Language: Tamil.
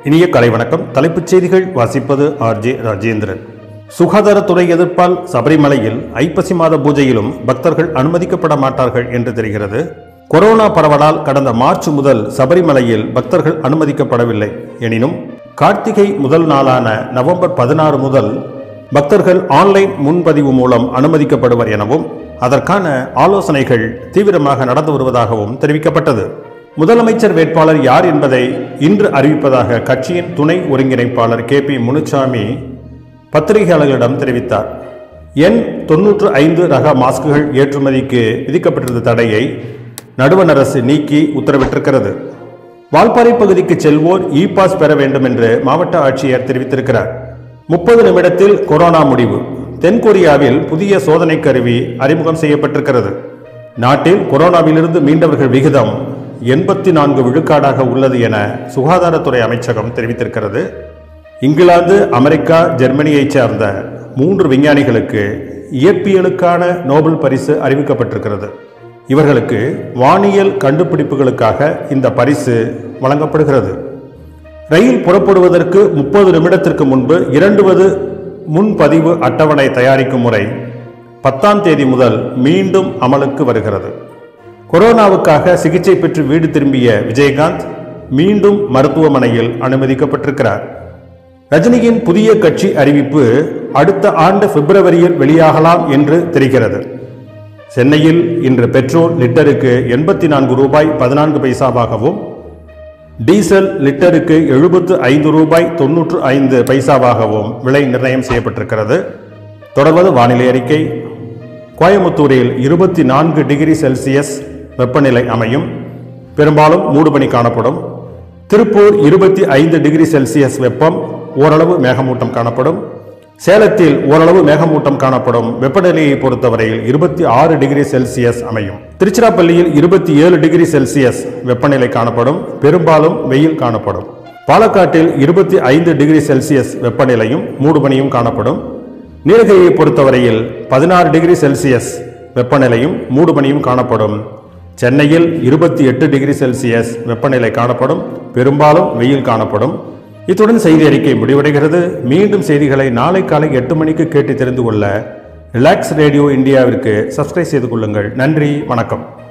இனிய கலை வணக்கம் தலைப்புச் செய்திகள் வாசிப்பது ஆர்ஜே ராஜேந்திரன் சுகாதாரத்துறை எதிர்ப்பால் சபரிமலையில் ஐப்பசி மாத பூஜையிலும் பக்தர்கள் அனுமதிக்கப்பட மாட்டார்கள் என்று தெரிகிறது கொரோனா பரவலால் கடந்த மார்ச் முதல் சபரிமலையில் பக்தர்கள் அனுமதிக்கப்படவில்லை எனினும் கார்த்திகை முதல் நாளான நவம்பர் பதினாறு முதல் பக்தர்கள் ஆன்லைன் முன்பதிவு மூலம் அனுமதிக்கப்படுவர் எனவும் அதற்கான ஆலோசனைகள் தீவிரமாக நடந்து வருவதாகவும் தெரிவிக்கப்பட்டது முதலமைச்சர் வேட்பாளர் யார் என்பதை இன்று அறிவிப்பதாக கட்சியின் துணை ஒருங்கிணைப்பாளர் கே பி முனுசாமி பத்திரிகையாளர்களிடம் தெரிவித்தார் எண் தொன்னூற்று ஐந்து ரக மாஸ்குகள் ஏற்றுமதிக்கு விதிக்கப்பட்டிருந்த தடையை நடுவண் அரசு நீக்கி உத்தரவிட்டிருக்கிறது வால்பாறை பகுதிக்கு செல்வோர் இ பாஸ் பெற வேண்டும் என்று மாவட்ட ஆட்சியர் தெரிவித்திருக்கிறார் முப்பது நிமிடத்தில் கொரோனா முடிவு தென்கொரியாவில் புதிய சோதனை கருவி அறிமுகம் செய்யப்பட்டிருக்கிறது நாட்டில் கொரோனாவிலிருந்து மீண்டவர்கள் விகிதம் எண்பத்தி நான்கு விழுக்காடாக உள்ளது என சுகாதாரத்துறை அமைச்சகம் தெரிவித்திருக்கிறது இங்கிலாந்து அமெரிக்கா ஜெர்மனியைச் சேர்ந்த மூன்று விஞ்ஞானிகளுக்கு இயற்பியலுக்கான நோபல் பரிசு அறிவிக்கப்பட்டிருக்கிறது இவர்களுக்கு வானியல் கண்டுபிடிப்புகளுக்காக இந்த பரிசு வழங்கப்படுகிறது ரயில் புறப்படுவதற்கு முப்பது நிமிடத்திற்கு முன்பு இரண்டுவது முன்பதிவு அட்டவணை தயாரிக்கும் முறை பத்தாம் தேதி முதல் மீண்டும் அமலுக்கு வருகிறது கொரோனாவுக்காக சிகிச்சை பெற்று வீடு திரும்பிய விஜயகாந்த் மீண்டும் மருத்துவமனையில் அனுமதிக்கப்பட்டிருக்கிறார் ரஜினியின் புதிய கட்சி அறிவிப்பு அடுத்த ஆண்டு பிப்ரவரியில் வெளியாகலாம் என்று தெரிகிறது சென்னையில் இன்று பெட்ரோல் லிட்டருக்கு எண்பத்தி நான்கு ரூபாய் பதினான்கு பைசாவாகவும் டீசல் லிட்டருக்கு எழுபத்து ஐந்து ரூபாய் தொன்னூற்று ஐந்து பைசாவாகவும் விலை நிர்ணயம் செய்யப்பட்டிருக்கிறது தொடர்வது வானிலை அறிக்கை கோயமுத்தூரில் இருபத்தி நான்கு டிகிரி செல்சியஸ் வெப்பநிலை அமையும் பெரும்பாலும் மூடுபனி காணப்படும் திருப்பூர் இருபத்தி ஐந்து டிகிரி செல்சியஸ் வெப்பம் ஓரளவு மேகமூட்டம் காணப்படும் சேலத்தில் ஓரளவு மேகமூட்டம் காணப்படும் வெப்பநிலையை பொறுத்தவரையில் இருபத்தி ஆறு டிகிரி செல்சியஸ் அமையும் திருச்சிராப்பள்ளியில் இருபத்தி ஏழு டிகிரி செல்சியஸ் வெப்பநிலை காணப்படும் பெரும்பாலும் வெயில் காணப்படும் பாலக்காட்டில் இருபத்தி ஐந்து டிகிரி செல்சியஸ் வெப்பநிலையும் மூடுபனியும் காணப்படும் நீலகிரியை பொறுத்தவரையில் பதினாறு டிகிரி செல்சியஸ் வெப்பநிலையும் மூடுபனியும் காணப்படும் சென்னையில் இருபத்தி எட்டு டிகிரி செல்சியஸ் வெப்பநிலை காணப்படும் பெரும்பாலும் வெயில் காணப்படும் இத்துடன் செய்தி அறிக்கை முடிவடைகிறது மீண்டும் செய்திகளை நாளை காலை எட்டு மணிக்கு கேட்டு தெரிந்து கொள்ள ரிலாக்ஸ் ரேடியோ இந்தியாவிற்கு சப்ஸ்கிரைப் செய்து கொள்ளுங்கள் நன்றி வணக்கம்